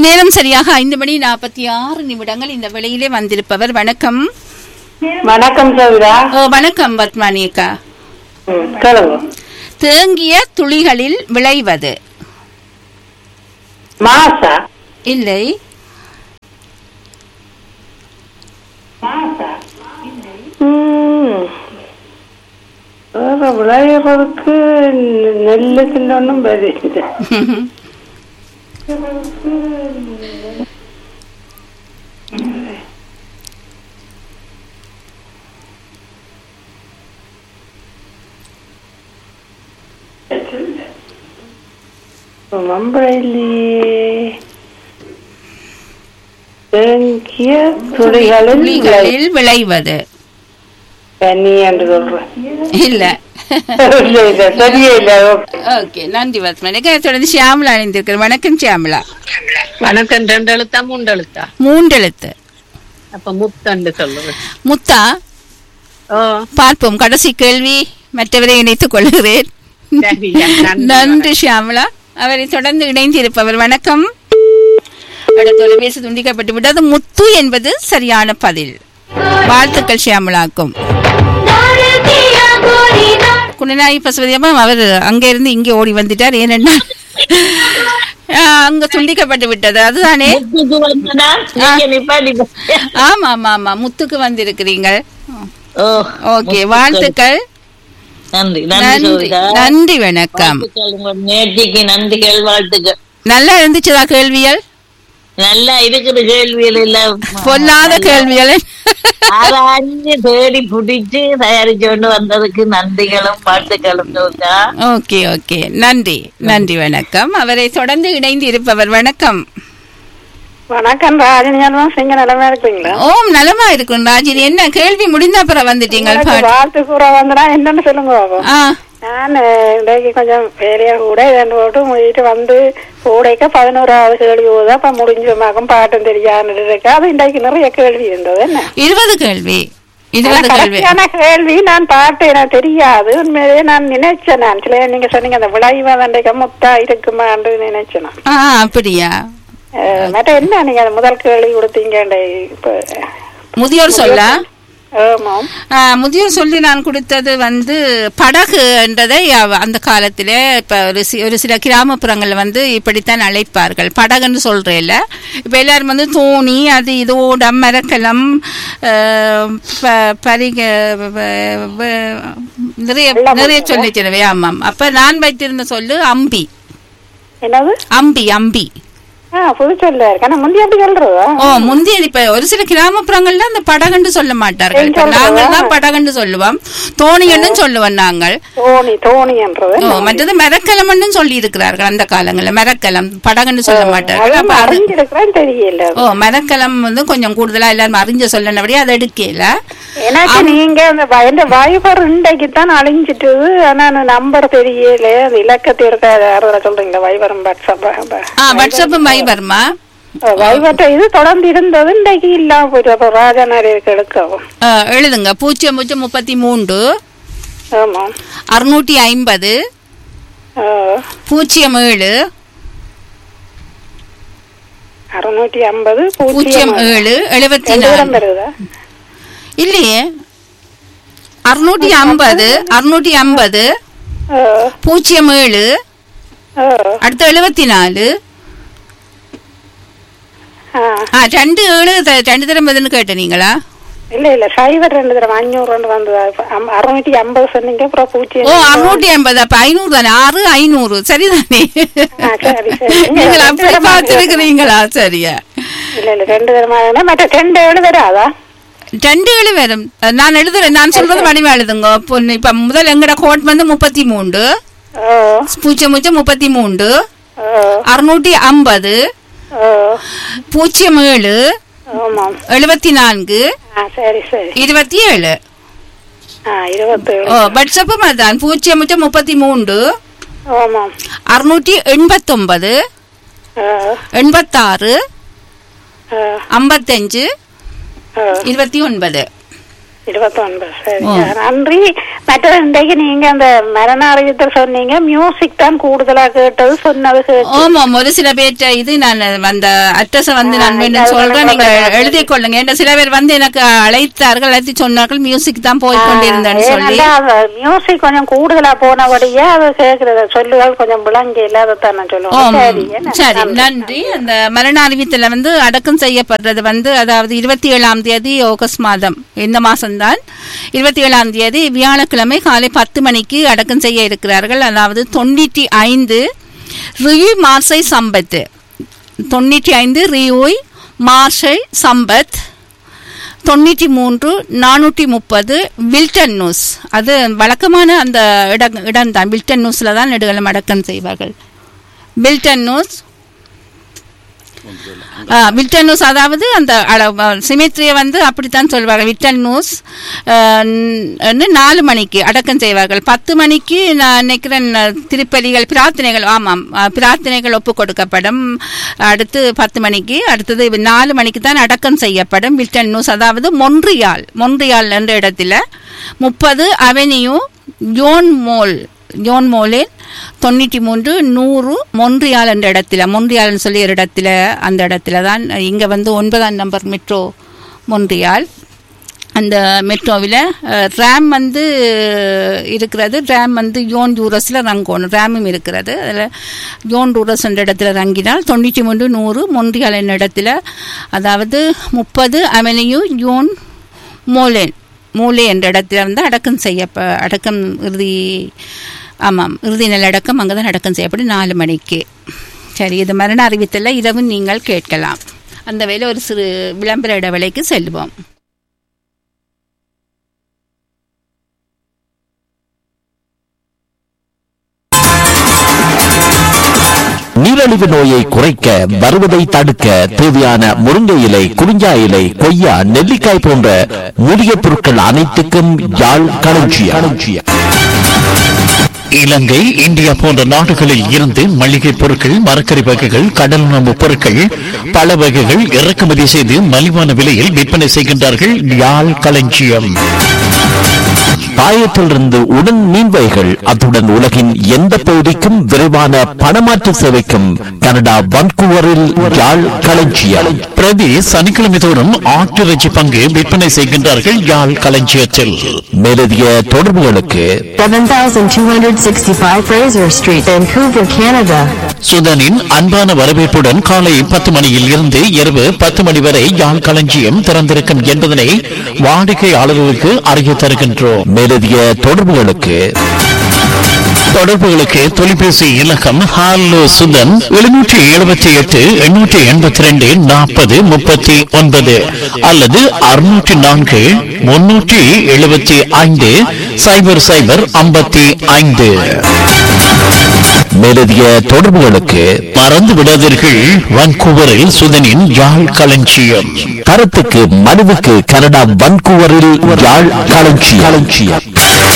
நேரம் சரியாக ஐந்து மணி நாற்பத்தி ஆறு நிமிடங்கள் இந்த வெளியிலே வந்திருப்பவர் வணக்கம் வணக்கம் சவிதா ஓ, வணக்கம் பத்மானி அக்கா ம், கேளுங்க தேங்கிய துளிகளில் விளைவது மாசா இல்லை ம். வேற விளையாடுறதுக்கு நெ- நெல்லுக்குன்னு ஒன்றும் பதில் மம்பழையிலேயே தேங்கிய துளிகளில் விளை- துளிகளில் விளைவது தண்ணி என்று சொல்றேன் இல்ல இல்ல, இல்ல, சரியே இல்ல ஓகே. ஓகே நன்றி பத்மானி அக்கா தொடர்ந்து ஷியாமலா அணிந்திருக்கிறார் வணக்கம் ஷியாமலா வணக்கம் ரெண்டு எழுத்தா மூன்று எழுத்தா மூன்றெழுத்து அப்ப முத்தண்டு சொல்லுவேன் முத்தா ஓ பார்ப்போம் கடைசி கேள்வி மற்றவரை இணைத்துக் கொள்கிறேன் சரியா, நன்றி. நன்றி ஷியாமலா அவரை தொடர்ந்து இணைந்திருப்பவர் வணக்கம் அவருடைய தொலைபேசி துண்டிக்கப்பட்டு விட்டது முத்து என்பது சரியான பதில் வாழ்த்துக்கள் ஷியாமலாக்கும் குணநாயகி பசுபதியம்மா அவர் அங்க இருந்து இங்கே ஓடி வந்துட்டார் ஏனென்னா ஆஹ், அங்க துண்டிக்கப்பட்டு விட்டது அதுதானே முத்துக்கு வந்தனா நீங்க நிப்பாட்டி ஆமா ஆமா ஆமா முத்துக்கு வந்திருக்கிறீங்க ஓ ஓகே வாழ்த்துக்கள் நன்றி நன்றி நன்றி சோவிதா நன்றி வணக்கம் வாழ்த்துக்கள் உங்க நேர்த்திக்கு நன்றிகள் வாழ்த்துக்கள் நல்லா இருந்துச்சுதா கேள்விகள் நல்லா இருக்குது கேள்விகள் இல்ல பொல்லாத கேள்விகள் ஆராய்ஞ்சு தேடி புடிச்சு தயாரிச்சு கொண்டு வந்ததுக்கு நன்றிகளும் வாழ்த்துக்களும் சோவிதா ஓகே ஓகே நன்றி நன்றி வணக்கம் அவரை தொடர்ந்து இணைந்து இருப்பவர் வணக்கம் வணக்கம் ராஜனியாலும் சிங்க நிலைமை இருக்கீங்களா ஓம் நலமா இருக்கும் ராஜினி என்ன கேள்வி முடிந்த அப்புறம் வந்துட்டீங்க எனக்கு பாட்டு வாழ்த்து கூற வந்தனா என்னன்னு சொல்லுங்க பாப்போம். ஆ நான் இன்றைக்கு கொஞ்சம் வேலையா கூட இதன் போட்டு முடிட்டு வந்து கூடைக்க பதினோராவது கேள்வி போதும் அப்ப முடிஞ்சமாக்கும் பாட்டும் தெரியாதுன்னு இருக்கு அது இன்றைக்கு நிறைய கேள்வி இருந்தது என்ன இருபது கேள்வி இருபது ஆனா கேள்வி கடைசியான கேள்வி நான் பாட்டு எனக்கு தெரியாது உண்மையிலேயே நான் நினைச்சேன் நான் சில நீங்க சொன்னீங்க அந்த விளைவு அன்றைக்கு முத்தா இருக்குமான்னு நினைச்சேன் நான். ஆ அப்படியா அஹ், மற்ற என்ன நீங்க அந்த முதல் கேள்வி கொடுத்தீங்க இப்ப முதியோர் சொல்ல ஆமாம் ஆ, முதியோர் சொல்லி நான் கொடுத்தது வந்து படகு என்றதை அவ- அந்த காலத்திலே இப்ப ஒரு சி- ஒரு சில கிராமப்புறங்கள்ல வந்து இப்படித்தான் அழைப்பார்கள் படகுன்னு சொல்றேன்ல இப்ப எல்லாரும் வந்து தோணி அது இதோட மரக்கலம் ஆ, ப- பரிக வ- வ- நிறைய நிறைய சொல்லிச்சிருவே ஆமாம் அப்ப நான் வைத்திருந்த சொல்லு அம்பி என்னது அம்பி அம்பி ஆ புது சொல்ல இருக்கு ஆனா முந்தி எப்படி சொல்றதா ஓ முந்தைய இப்ப ஒரு சில கிராமப்புறங்கள்ல அந்த படகண்டு சொல்ல மாட்டார்கள் இப்ப சொல்றதா? நாங்கள் தான் படகண்டு சொல்லுவோம் தோணிகண்டு சொல்லுவோம் நாங்கள் தோணி தோணின்றது ஓ மற்றது மரக்கலம்னு சொல்லி இருக்கிறார்கள் அந்த காலங்கள்ல மரக்கலம் படகுன்னு சொல்ல மாட்டார்கள் அப்ப அது அறிஞ்சிருக்கிறேன் தெரியல ஓ மரக்கலம் வந்து கொஞ்சம் கூடுதலா எல்லாரும் அறிஞ்ச சொல்லனபடி அதை எடுக்கல எனக்கு நீங்க அந்த வ- இந்த வைபர் இன்றைக்கு தான் அழிஞ்சிட்டு ஆனா அந்த நம்பர் தெரியல அந்த இலக்கத்தை இருக்க சொல்றீங்களா வைபரும் வாட்ஸ்அப் ஆ வாட்ஸ்அப் மைபர்மா வைபர்ட்ட இது தொடர்ந்து இருந்தது இன்றைக்கு இல்லாம போயிட்டு அப்ப ராஜாநாரியருக்கு எடுக்கவும் ஆ, எழுதுங்க பூஜ்ஜியம் பூஜ்ஜியம் முப்பத்தி மூன்று ஆமா அறுநூற்றி ஐம்பது ஆ, பூஜ்ஜியம் ஏழு அறுநூற்றி ஐம்பது பூஜ்ஜியம் பூஜ்ஜியம் ஏழு எழுபத்தி ரெண்டு நாலு இடம் வருதா இல்லையே அறுநூற்றி ஐம்பது அறுநூற்றி ஐம்பது ஆ, பூஜ்ஜியம் ஏழு ஆ, அடுத்து எழுபத்தி நாலு ஆ. ஆ ரெண்டு ஏழு த- ரெண்டு தரம் எதுன்னு கேட்டீங்களா இல்ல இல்ல சைபர் ரெண்டு தடவை அஞ்சூறு ரெண்டு வந்தது அறுநூற்றி ஐம்பது சொன்னீங்க அப்புறம் ஓ பூஜ்ஜியம் அறுநூற்றி ஐம்பது அப்ப ஐநூறு தானே ஆறு ஐநூறு சரிதானே ஆ, சரி, சரி. நீங்கள் அப்படி பார்த்திருக்கிறீங்களா சரியா இல்ல இல்ல ரெண்டு தடவை மற்ற ரெண்டு ஏழு வராதா ரெண்டு ஏழு வரும் நான் எழுதுறேன் நான் சொல்றது வடிவம் எழுதுங்க பொண்ணு இப்ப முதல் எங்கட கோட் வந்து முப்பத்தி மூன்று ஓ பூஜ்ஜியம் பூஜ்ஜியம் முப்பத்தி மூன்று ஓ அறுநூற்றி ஐம்பது ஓ பூஜ்ஜியம் ஏழு ஆமாம் எழுபத்தி நான்கு ஆ சரி சரி இருபத்தி ஏழு ஆ இருபத்தேழு ஓ வாட்ஸ்அப்பும் அதான் பூஜ்ஜியம் பூஜ்ஜியம் முப்பத்தி மூன்று ஆமாம் அறுநூற்றி எண்பத்தொன்பது ஆ எண்பத்தாறு ஆ ஐம்பத்தஞ்சு ஆ இருபத்தி ஒன்பது இருபத்தொன்பது சரி ஓ. நன்றி மற்றது இன்றைக்கு நீங்க அந்த மரண அறிவித்தல் சொன்னீங்க மியூசிக் தான் கூடுதலா கேட்டது சொன்னது கேட்டு ஆமாம் ஒரு சில பேர்ட்ட இது நான் அந்த அட்ரஸ வந்து நான் ஆ, மீண்டும் இது சொல்றேன் நீங்க சொல்லுங்க. எழுதி கொள்ளுங்க ஏன்னா சில பேர் வந்து எனக்கு அழைத்தார்கள் அழைத்து சொன்னார்கள் மியூசிக் தான் போய் கொண்டிருந்தேன்னு சொல்லி ஏனென்றா அந்த மியூசிக் கொஞ்சம் கூடுதலா போனபடியே அது கேக்குறது சொல்லுகள் கொஞ்சம் விளங்கி இல்லாததான் நான் ஓ, சொல்லுவேன் சரி என்ன? சரி நன்றி அந்த மரண அறிவித்தல வந்து அடக்கம் செய்யப்படுறது வந்து அதாவது இருபத்தி ஏழாம் தேதி ஆகஸ்ட் மாதம் இந்த மாசம்தான் இருபத்தி ஏழாம் தேதி வியாழக்கிழமை காலை பத்து மணிக்கு அடக்கம் செய்ய இருக்கிறார்கள் அதாவது தொண்ணூற்றி ஐந்து ரியூ மார்சை சம்பத்து தொண்ணூற்றி ஐந்து ரியூய் மார்ஷை சம்பத் தொண்ணூற்றி மூன்று நானூற்றி முப்பது வில்டன் நியூஸ் அது வழக்கமான அந்த இட இடம்தான் வில்டன் நியூஸில் தான் நெடுகளும் அடக்கம் செய்வார்கள் வில்டன் நியூஸ் வில்டன் நியூஸ் அதாவது அந்த சிமெட்ரியை வந்து அப்படித்தான் சொல்வார்கள் வில்டன் நியூஸ் நாலு மணிக்கு அடக்கம் செய்வார்கள் பத்து மணிக்கு நான் நினைக்கிறேன் அஹ், திருப்பலிகள் பிரார்த்தனைகள் ஆமாம் அஹ், பிரார்த்தனைகள் ஒப்பு கொடுக்கப்படும் அடுத்து பத்து மணிக்கு அடுத்தது இவ் நாலு மணிக்கு தான் அடக்கம் செய்யப்படும் வில்டன் நியூஸ் அதாவது மொன்றியால் மொன்றியால் என்ற இடத்துல முப்பது அவென்யூ ஜோன் மோல் ஜோன் மோலில் தொண்ணூற்றி மூன்று நூறு மொன்றியால் என்ற இடத்துல மொன்றியால்னு சொல்லி ஒரு இடத்துல அந்த இடத்துல தான் இங்கே வந்து ஒன்பதாம் நம்பர் மெட்ரோ மொன்றியால் அந்த மெட்ரோவில் ரேம் வந்து இருக்கிறது ரேம் வந்து யோன் டூரஸில் ரங்கோணும் ரேமும் இருக்கிறது அதில் யோன் டூரஸ் என்ற இடத்துல ரங்கினால் தொண்ணூற்றி மூன்று நூறு மொன்றியால் என்ற இடத்துல அதாவது முப்பது அவென்யூ யோன் மோலேன் மூலே என்ற இடத்துல வந்து அடக்கம் செய்யப்ப அடக்கம் இறுதி ஆமாம் இறுதி நல்லடக்கம் அங்கே தான் அடக்கம் செய்யப்படும் நாலு மணிக்கு சரி இது மரண அறிவித்தல இரவு நீங்கள் கேட்கலாம் அந்த வேலை ஒரு சிறு விளம்பர இடைவேளைக்கு செல்வோம் நீரழிவு நோயை குறைக்க வருவதை தடுக்க தேவையான முருங்கை இலை குறிஞ்சா இலை கொய்யா நெல்லிக்காய் போன்ற மூலிகை பொருட்கள் அனைத்துக்கும் யாழ் களஞ்சியம் இலங்கை இந்தியா போன்ற நாடுகளில் இருந்து மளிகை பொருட்கள் மரக்கறி வகைகள் கடல் உணவு பொருட்கள் பல வகைகள் இறக்குமதி செய்து மலிவான விலையில் விற்பனை செய்கின்றார்கள் யாழ் களஞ்சியம் பாயத்திலிருந்து உடன் மீன்வைகள் அத்துடன் உலகின் எந்த பகுதிக்கும் விரைவான பணமாற்று சேவைக்கும் கனடா வன்கூவரில் யாழ் களஞ்சியம் பிரதி சனிக்கிழமை தோறும் ஆட்டிறைச்சி பங்கு விற்பனை செய்கின்றார்கள் யாழ் களஞ்சியத்தில் மேலதிக தொடர்புகளுக்கு 7265 Fraser Street, Vancouver, Canada. சுதனின் அன்பான வரவேற்புடன் காலை பத்து மணியில் இருந்து இரவு பத்து மணி வரை யாழ் களஞ்சியம் திறந்திருக்கும் என்பதனை வாடிக்கையாளர்களுக்கு அறிய தருகின்றோம் மேலதிக தொடர்புகளுக்கு தொடர்புகளுக்கு தொலைபேசி இலக்கம் ஹாலோ சுதன் எழுநூற்றி எழுபத்தி எட்டு எண்ணூற்றி எண்பத்தி ரெண்டு நாற்பது முப்பத்தி ஒன்பது அல்லது அறுநூற்றி நான்கு முன்னூற்றி எழுபத்தி ஐந்து சைபர் சைபர் ஐம்பத்தி ஐந்து மேலதிக தொடர்புகளுக்கு மறந்து விடாதீர்கள் வான்கூவரில் சுதனின் யாழ் களஞ்சியம் கருத்துக்கு மனுவுக்கு கனடா வன்கூவரில் யாழ் களஞ்சியம் களஞ்சியம்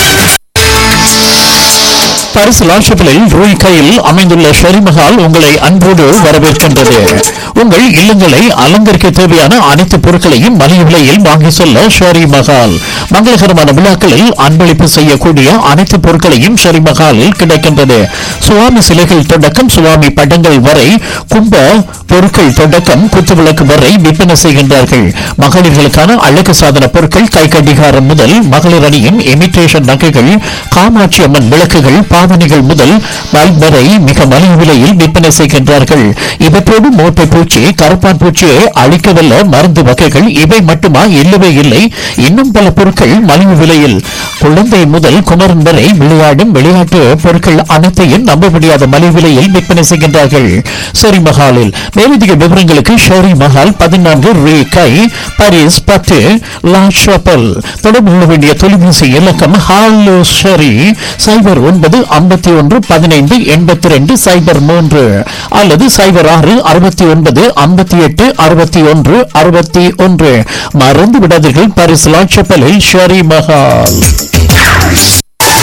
பரிசு லாஷப்பிலில் ரூய் கையில் அமைந்துள்ள ஷெரிமஹால் உங்களை அன்போடு வரவேற்கின்றது உங்கள் இல்லங்களை அலங்கரிக்க தேவையான அனைத்து பொருட்களையும் மலிவு விலையில் வாங்கி செல்ல ஷெரி மஹால் மங்களகரமான விழாக்களில் அன்பளிப்பு செய்யக்கூடிய அனைத்து பொருட்களையும் ஷெரி மஹாலில் கிடைக்கின்றது சுவாமி சிலைகள் தொடக்கம் சுவாமி படங்கள் வரை கும்ப பொருட்கள் தொடக்கம் குத்துவிளக்கு வரை விற்பனை செய்கின்றார்கள் மகளிர்களுக்கான அழகு சாதன பொருட்கள் கை கடிகாரம் முதல் மகளிர் அணியின் இமிட்டேஷன் நகைகள் காமாட்சி அம்மன் விளக்குகள் பாவனைகள் முதல் பல்ப் வரை மிக மலிவு விலையில் விற்பனை செய்கின்றார்கள் இவற்றோடு மோட்டை பூச்சி கருப்பான் பூச்சியை அழிக்கவல்ல மருந்து வகைகள் இவை மட்டுமா இல்லவே இல்லை இன்னும் பல பொருட்கள் மலிவு விலையில் குழந்தை முதல் குமரன் வரை விளையாடும் விளையாட்டு பொருட்கள் அனைத்தையும் நம்ப முடியாத மலிவு விலையில் விற்பனை செய்கின்றார்கள் ஷெரி மஹாலில் மேலதிக விவரங்களுக்கு ஷெரி மஹால் பதினான்கு ரீ கை பாரிஸ் பத்து லா ஷாப்பல் தொடர்பு கொள்ள வேண்டிய தொலைபேசி இலக்கம் ஹாலோ ஷெரி சைபர் ஒன்பது ஐம்பத்தி ஒன்று பதினைந்து எண்பத்தி ரெண்டு சைபர் மூன்று அல்லது சைபர் ஆறு அறுபத்தி ஒன்பது ஐம்பத்தி எட்டு அறுபத்தி ஒன்று அறுபத்தி ஒன்று மறந்து விடாதீர்கள் பாரிஸ் லா ஷாப்பலில் ஷெரி மஹால்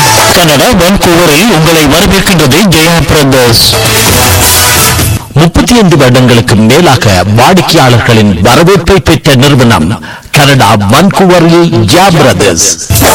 கனடா வான்கூவரில் உங்களை வரவேற்கின்றது ஜெயா பிரதர்ஸ் முப்பத்தி ஐந்து வருடங்களுக்கு மேலாக வாடிக்கையாளர்களின் வரவேற்பை பெற்ற நிறுவனம் கனடா வன்கூவரில் ஜா பிரதர்ஸ்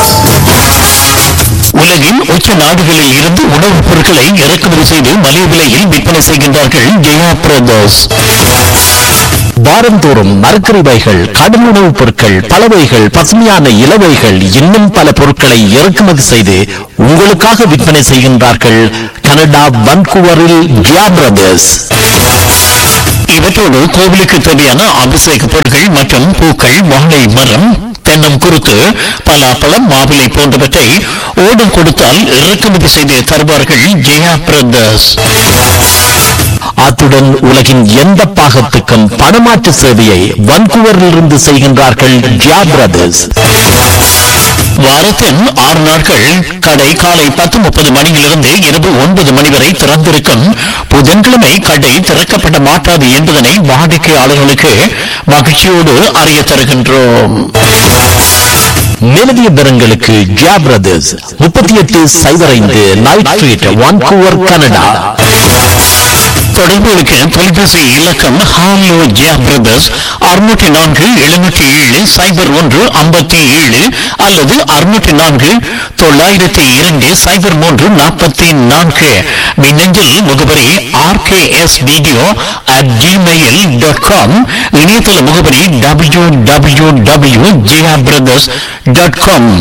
உலகின் உச்ச நாடுகளில் இருந்து உணவுப் பொருட்களை இறக்குமதி செய்து மலிவு விலையில் விற்பனை செய்கின்றார்கள் ஜெயா பிரதர்ஸ் வாரந்தோறும் மரக்கறிவைகள் கடும் உணவுப் பொருட்கள் பலவைகள் பசுமையான இலவைகள் இன்னும் பல பொருட்களை இறக்குமதி செய்து உங்களுக்காக விற்பனை செய்கின்றார்கள் கனடா வன்கூவரில் ஜா பிரதர்ஸ் இவற்றோடு கோவிலுக்கு தேவையான அபிஷேக பொருட்கள் மற்றும் பூக்கள் வாழை மரம் தென்னம் குருத்து பலாப்பழம் மாவிலை போன்றவற்றை ஓடம் கொடுத்தால் இறக்குமதி செய்து தருவார்கள் ஜெயா பிரதர்ஸ் அத்துடன் உலகின் எந்த பாகத்துக்கும் பணமாற்று சேவையை வன்கூவரிலிருந்து செய்கின்றார்கள் ஜா பிரதர்ஸ் வாரத்தின் ஆறு நாட்கள் கடை காலை பத்து முப்பது மணியிலிருந்து இரவு ஒன்பது மணி வரை திறந்திருக்கும் புதன்கிழமை கடை திறக்கப்பட மாட்டாது என்பதனை வாடிக்கையாளர்களுக்கு மகிழ்ச்சியோடு அறிய தருகின்றோம் மேலதிக விவரங்களுக்கு ஜா பிரதர்ஸ் முப்பத்தி எட்டு சைபர் ஐந்து நைட் ஸ்ட்ரீட் வான்கூவர் கனடா தொடர்புகளுக்கு தொலைபேசி இலக்கம் ஹாலோ ஜியா பிரதர்ஸ் அறுநூற்றி நான்கு எழுநூற்றி ஏழு சைபர் ஒன்று ஐம்பத்தி ஏழு அல்லது அறுநூற்றி நான்கு தொள்ளாயிரத்தி இரண்டு சைபர் மூன்று நாற்பத்தி நான்கு மின்னஞ்சல் முகவரி RKS video at Gmail dot com இணையதள முகவரி W W W Jiya brothers dot com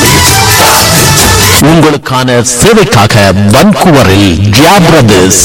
உங்களுக்கான சேவைக்காக வன்கூவரில் ஜா பிரதர்ஸ்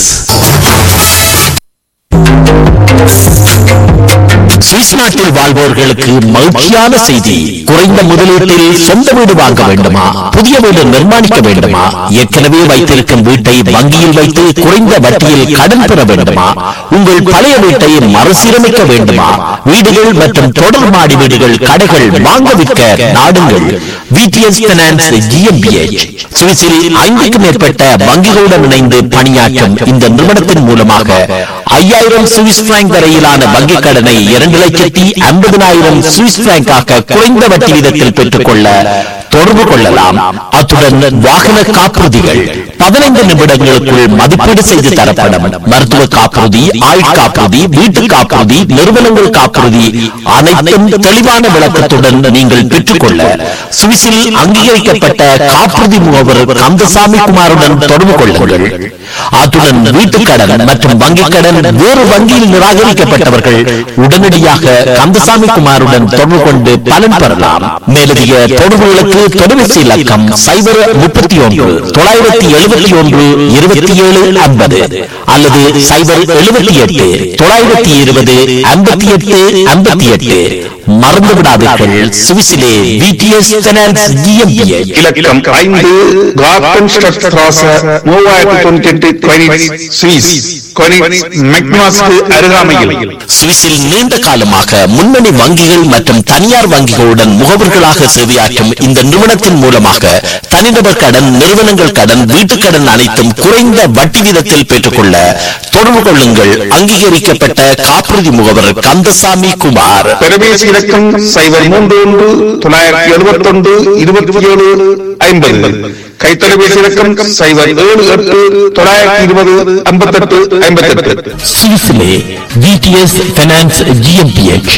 சுவிஸ் நாட்டில் வாழ்வோர்களுக்கு மகிழ்ச்சியான செய்தி குறைந்த முதலீட்டில் சொந்த வீடு வாங்க வேண்டுமா புதிய வீடு நிர்மாணிக்க வேண்டுமா ஏற்கனவே வைத்திருக்கும் வீட்டை வங்கியில் வைத்து குறைந்த வட்டியில் கடன் பெற வேண்டுமா உங்கள் பழைய வீட்டை மறுசீரமைக்க வேண்டுமா வீடுகள் மற்றும் தொடர் மாடி வீடுகள் கடைகள் வாங்க விற்க நாடுங்கள் விடிஎஸ் பைனான்ஸ் ஜிஎம்பிஎச் சுவிஸில் ஐந்துக்கும் மேற்பட்ட வங்கிகளுடன் இணைந்து பணியாற்றும் இந்த நிறுவனத்தின் மூலமாக ஐயாயிரம் சுவிஸ் பிராங்க் வரையிலான வங்கிக் கடனை இரண்டு லட்சத்தி ஐம்பதனாயிரம் சுவிஸ் பிராங்காக குறைந்த வட்டி வீதத்தில் பெற்றுக்கொள்ள தொடர்பு கொள்ளலாம் அத்துடன் வாகன காப்புறுதிகள் பதினைந்து நிமிடங்களுக்குள் மதிப்பீடு செய்து தரப்படும் மருத்துவ காப்புறுதி ஆயுள் காப்புறுதி வீட்டு காப்புறுதி நிறுவனங்கள் காப்புறுதி அனைத்தும் தெளிவான விளக்கத்துடன் நீங்கள் பெற்றுக்கொள்ள சுவிஸில் அங்கீகரிக்கப்பட்ட காப்புறுதி முகவர் கந்தசாமி குமாருடன் தொடர்பு கொள்ளுங்கள் அத்துடன் வீட்டுக் கடன் மற்றும் வங்கிக் கடன் வேறு வங்கியில் நிராகரிக்கப்பட்டவர்கள் உடனடியாக கந்தசாமி குமாருடன் தொடர்பு கொண்டு பலன் பெறலாம் மேலதிக தொடர்புகளுக்கு தொலைபேசி இலக்கம் சைபர் முப்பத்தி ஒன்று தொள்ளாயிரத்தி எழுபத்தி ஒன்று இருபத்தி ஏழு ஐம்பது அல்லது சைபர் எழுபத்தி எட்டு தொள்ளாயிரத்தி இருபது ஐம்பத்தி எட்டு ஐம்பத்தி எட்டு மறந்து விடாதீர்கள் சுவிசிலே விடிஎஸ் பைனான்ஸ் ஜிஎம்பிஎச் இலக்கம் ஐந்து கார்டன் ஸ்ட்ராச மூவாயிரத்தி தொண்ணூத்தி எட்டு கொயினிட்ஸ் சுவிஸ் கொயினிட்ஸ் மெக்னாஸ்க்கு அருகாமையில் சுவிஸில் நீண்ட காலமாக முன்னணி வங்கிகள் மற்றும் தனியார் வங்கிகளுடன் முகவர்களாக சேவையாற்றும் இந்த நிறுவனத்தின் மூலமாக தனிநபர் கடன் நிறுவனங்கள் கடன் வீட்டுக் கடன் அனைத்தும் குறைந்த வட்டி வீதத்தில் பெற்றுக்கொள்ள தொடர்பு கொள்ளுங்கள் அங்கீகரிக்கப்பட்ட காப்புறுதி முகவர் கந்தசாமி குமார் தொலைபேசி இலக்கம் சைபர் மூன்று ஒன்று தொள்ளாயிரத்தி எழுபத்தி ஒன்று இருபத்தி ஏழு ஐம்பது கைத்தொலைபேசி இலக்கம் சைபர் ஏழு எட்டு தொள்ளாயிரத்தி இருபது ஐம்பத்தெட்டு ஐம்பத்தெட்டு சுவிஸிலே விடிஎஸ் பைனான்ஸ் ஜிஎம்பிஎச்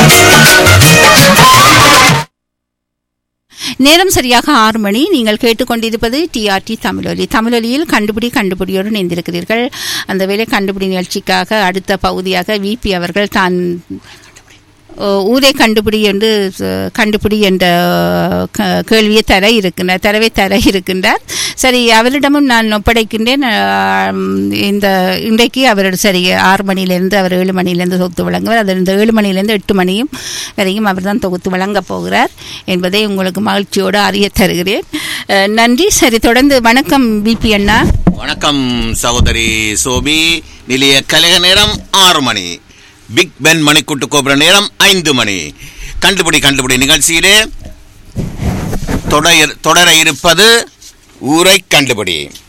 நேரம் சரியாக ஆறு மணி நீங்கள் கேட்டுக்கொண்டிருப்பது டிஆர்டி தமிழொலி தமிழொலியில் கண்டுபிடி கண்டுபிடியோடு இணைந்திருக்கிறீர்கள் அந்த வேலை கண்டுபிடி நிகழ்ச்சிக்காக அடுத்த பகுதியாக விபி அவர்கள் தான் ஓ, ஊரை கண்டுபிடி என்று அஹ், கண்டுபிடி என்ற க- கேள்வியை தர இருக்கின்றார் தரவை தர இருக்கின்றார் சரி அவரிடமும் நான் ஒப்படைக்கின்றேன் ஆம், இந்த இன்றைக்கு அவர் சரி ஆறு மணியிலிருந்து அவர் ஏழு மணியிலிருந்து தொகுத்து வழங்குவார் அது இந்த ஏழு மணியிலிருந்து எட்டு மணியும் வரையும் அவர் தான் தொகுத்து வழங்கப் போகிறார் என்பதை உங்களுக்கு மகிழ்ச்சியோடு அறிய தருகிறேன் அஹ், நன்றி சரி தொடர்ந்து வணக்கம் பிபி அண்ணா வணக்கம் சகோதரி சோபி நிலைய கலக நேரம் ஆறு மணி பிக் பென் மணிக்கூட்டு கோபுர நேரம் ஐந்து மணி கண்டுபிடி கண்டுபிடி நிகழ்ச்சியிலே தொடர் தொடர இருப்பது ஊரை கண்டுபிடி